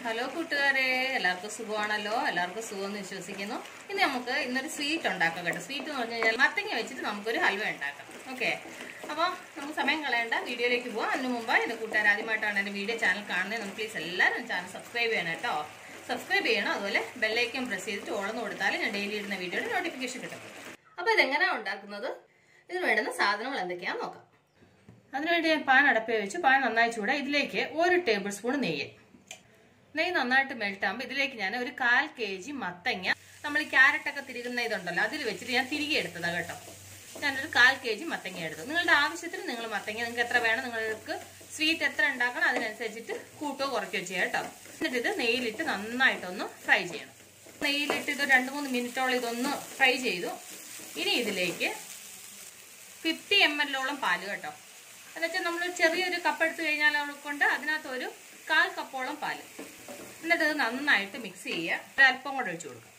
hello കൂട്ടുകാരെ എല്ലാവർക്കും സുഖമാണല്ലോ എല്ലാവർക്കും സുഖമെന്ന് വിശ്വസിക്കുന്നു ഇനി നമുക്ക് ഇന്നൊരു സ്വീറ്റ് ഉണ്ടാക്കാം കേട്ടോ സ്വീറ്റ് എന്ന് പറഞ്ഞു കഴിഞ്ഞാൽ മത്തങ്ങ വെച്ചിട്ട് നമുക്കൊരു ഹൽവ ഉണ്ടാക്കാം ഓക്കെ അപ്പോൾ നമുക്ക് സമയം കളയേണ്ട വീഡിയോയിലേക്ക് പോകാം അതിന് മുമ്പ് എൻ്റെ കൂട്ടുകാർ ആദ്യമായിട്ടാണ് എൻ്റെ വീഡിയോ ചാനൽ കാണുന്നത് നമുക്ക് പ്ലീസ് എല്ലാവരും ചാനൽ സബ്സ്ക്രൈബ് ചെയ്യണം കേട്ടോ സബ്സ്ക്രൈബ് ചെയ്യണം അതുപോലെ ബെല്ലൈക്കൻ പ്രസ് ചെയ്തിട്ട് ഓളന്ന് കൊടുത്താൽ ഞാൻ ഡെയിലി ഇടുന്ന വീഡിയോയുടെ നോട്ടിഫിക്കേഷൻ കിട്ടും അപ്പോൾ ഇതെങ്ങനെയാണ് ഉണ്ടാക്കുന്നത് ഇതിന് വേണ്ടുന്ന സാധനങ്ങൾ എന്തൊക്കെയാണെന്ന് നോക്കാം അതിനുവേണ്ടി ഞാൻ പാൻ അടപ്പേ വെച്ച് പാൻ നന്നായി ചൂടാ ഇതിലേക്ക് ഒരു ടേബിൾ സ്പൂൺ നെയ്യ് നെയ്യ് നന്നായിട്ട് മെൽറ്റ് ആകുമ്പോൾ ഇതിലേക്ക് ഞാൻ ഒരു കാൽ കെ ജി മത്തങ്ങ നമ്മൾ ഈ ക്യാരറ്റ് ഒക്കെ തിരികുന്ന ഇതുണ്ടല്ലോ അതിൽ വെച്ചിട്ട് ഞാൻ തിരികെ എടുത്തതാ കേട്ടോ ഞാനൊരു കാൽ കെ ജി മത്തങ്ങ എടുത്തു നിങ്ങളുടെ ആവശ്യത്തിന് നിങ്ങൾ മത്തങ്ങ നിങ്ങൾക്ക് എത്ര വേണം നിങ്ങൾക്ക് സ്വീറ്റ് എത്ര ഉണ്ടാക്കണം അതിനനുസരിച്ചിട്ട് കൂട്ടോ കുറയ്ക്കുകയോ ചെയ്യാം കേട്ടോ എന്നിട്ട് ഇത് നെയ്യിലിട്ട് നന്നായിട്ടൊന്ന് ഫ്രൈ ചെയ്യണം നെയ്യിലിട്ട് ഇത് രണ്ട് മൂന്ന് മിനിറ്റോളം ഇതൊന്ന് ഫ്രൈ ചെയ്തു ഇനി ഇതിലേക്ക് ഫിഫ്റ്റി എം എല്ലോളം പാല് കേട്ടോ എന്നുവെച്ചാൽ നമ്മൾ ചെറിയൊരു കപ്പ് എടുത്തു കഴിഞ്ഞാൽ കൊണ്ട് അതിനകത്ത് ഒരു കാൽ കപ്പോളം പാല് എന്നിട്ട് ഇത് നന്നായിട്ട് മിക്സ് ചെയ്യുക ഒരു അല്പം കൂടെ ഒഴിച്ചു കൊടുക്കുക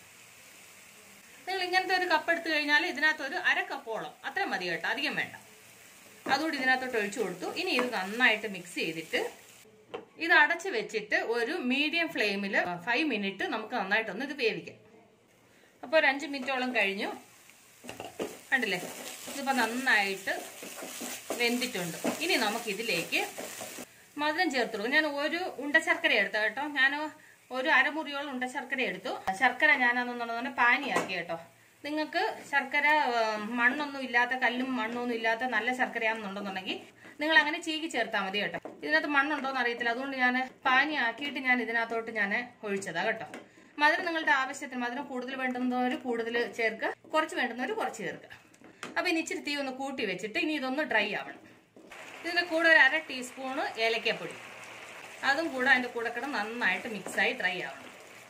നിങ്ങൾ ഇങ്ങനത്തെ ഒരു കപ്പ് എടുത്തു കഴിഞ്ഞാൽ ഇതിനകത്ത് ഒരു അര കപ്പോളം അത്ര മതി കേട്ടോ അധികം വേണ്ട അതുകൂടി ഇതിനകത്തോട്ട് ഒഴിച്ചു കൊടുത്തു ഇനി ഇത് നന്നായിട്ട് മിക്സ് ചെയ്തിട്ട് ഇത് അടച്ച് വെച്ചിട്ട് ഒരു മീഡിയം ഫ്ലെയിമിൽ ഫൈവ് മിനിറ്റ് നമുക്ക് നന്നായിട്ടൊന്ന് ഇത് വേവിക്കാം അപ്പോൾ ഒരു അഞ്ച് മിനിറ്റോളം കഴിഞ്ഞു കണ്ടില്ലേ ഇതിപ്പോൾ നന്നായിട്ട് വെന്തിട്ടുണ്ട് ഇനി നമുക്ക് ഇതിലേക്ക് മധുരം ചേർത്ത് കൊടുക്കും ഞാൻ ഒരു ഉണ്ട ശർക്കര എടുത്തു കേട്ടോ ഞാൻ ഒരു അരമുറിയോളം ഉണ്ട ശർക്കര എടുത്തു ശർക്കര ഞാനതെന്നുണ്ടെന്ന് പാനിയാക്കി കേട്ടോ നിങ്ങൾക്ക് ശർക്കര മണ്ണൊന്നും ഇല്ലാത്ത കല്ലും മണ്ണൊന്നും ഇല്ലാത്ത നല്ല ശർക്കരയാണെന്നുണ്ടെന്നുണ്ടെങ്കിൽ നിങ്ങൾ അങ്ങനെ ചീകി ചേർത്താൽ മതി കേട്ടോ ഇതിനകത്ത് മണ്ണുണ്ടോന്ന് അറിയത്തില്ല അതുകൊണ്ട് ഞാൻ പാനി ആക്കിയിട്ട് ഞാൻ ഇതിനകത്തോട്ട് ഞാൻ ഒഴിച്ചതാ കേട്ടോ മധുരം നിങ്ങളുടെ ആവശ്യത്തിന് മധുരം കൂടുതൽ വേണ്ടുന്നവർ കൂടുതൽ ചേർക്കുക കുറച്ച് വേണ്ടുന്നവർ കുറച്ച് ചേർക്കുക അപ്പൊ ഇനി ഇച്ചിരി തീ ഒന്ന് കൂട്ടി വെച്ചിട്ട് ഇനി ഇതൊന്ന് ഡ്രൈ ആവണം ഇതിന്റെ കൂടെ ഒരു അര ടീസ്പൂണ് ഏലക്കപ്പൊടി അതും കൂടെ അതിന്റെ കൂടെ കിടന്ന് നന്നായിട്ട് മിക്സായി ഡ്രൈ ആവണം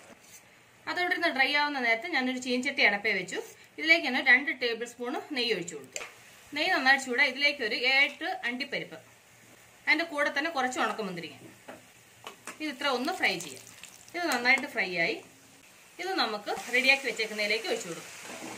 അതോടെ ഇരുന്ന് ഡ്രൈ ആവുന്ന നേരത്തെ ഞാനൊരു ചീൻചട്ടി അടപ്പേ വെച്ചു ഇതിലേക്ക് തന്നെ രണ്ട് ടേബിൾ സ്പൂണ് നെയ്യ് ഒഴിച്ചു കൊടുത്തു നെയ്യ് നന്നായിട്ട് ചൂടാ ഇതിലേക്ക് ഒരു ഏഴ് അണ്ടിപ്പരിപ്പ് അതിന്റെ കൂടെ തന്നെ കുറച്ച് ഉണക്കമുന്തിരിങ്ങ ഇത് ഇത്ര ഒന്ന് ഫ്രൈ ചെയ്യാം ഇത് നന്നായിട്ട് ഫ്രൈ ആയി ഇത് നമുക്ക് റെഡിയാക്കി വെച്ചേക്കുന്നതിലേക്ക് ഒഴിച്ചു കൊടുക്കും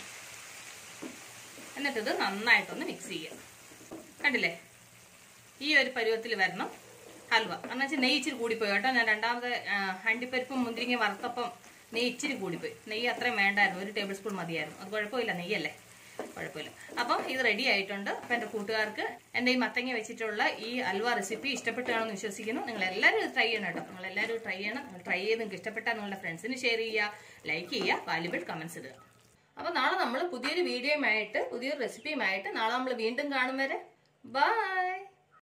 എന്നിട്ട് ഇത് നന്നായിട്ടൊന്ന് മിക്സ് ചെയ്യാം കണ്ടില്ലേ ഈ ഒരു പരുവത്തിൽ വരണം ഹൽവ എന്ന് വെച്ചാൽ നെയ്യ് ഇച്ചിരി കൂടിപ്പോയി കേട്ടോ ഞാൻ രണ്ടാമത് അണ്ടിപ്പരിപ്പും മുന്തിരിങ്ങ വറുത്തപ്പം നെയ്യ് ഇച്ചിരി കൂടിപ്പോയി നെയ്യ് അത്രയും വേണ്ടായിരുന്നു ഒരു ടേബിൾ സ്പൂൺ മതിയായിരുന്നു അത് കുഴപ്പമില്ല നെയ്യല്ലേ കുഴപ്പമില്ല അപ്പം ഇത് റെഡി ആയിട്ടുണ്ട് അപ്പം എൻ്റെ കൂട്ടുകാർക്ക് എൻ്റെ ഈ മത്തങ്ങ വെച്ചിട്ടുള്ള ഈ അൽവ റെസിപ്പി ഇഷ്ടപ്പെട്ടാണെന്ന് വിശ്വസിക്കുന്നു നിങ്ങൾ എല്ലാവരും ഇത് ട്രൈ ചെയ്യണം കേട്ടോ നിങ്ങൾ എല്ലാവരും ട്രൈ ചെയ്യണം നിങ്ങൾ ട്രൈ ചെയ്ത് നിങ്ങൾക്ക് ഇഷ്ടപ്പെട്ടാൽ നിങ്ങളുടെ ഫ്രണ്ട്സിന് ഷെയർ ചെയ്യുക ലൈക്ക് ചെയ്യുക വാല്യുബിൾ കമൻസ് ഇടുക അപ്പം നാളെ നമ്മൾ പുതിയൊരു വീഡിയോയുമായിട്ട് പുതിയൊരു റെസിപ്പിയുമായിട്ട് നാളെ നമ്മൾ വീണ്ടും കാണും വരെ ബൈ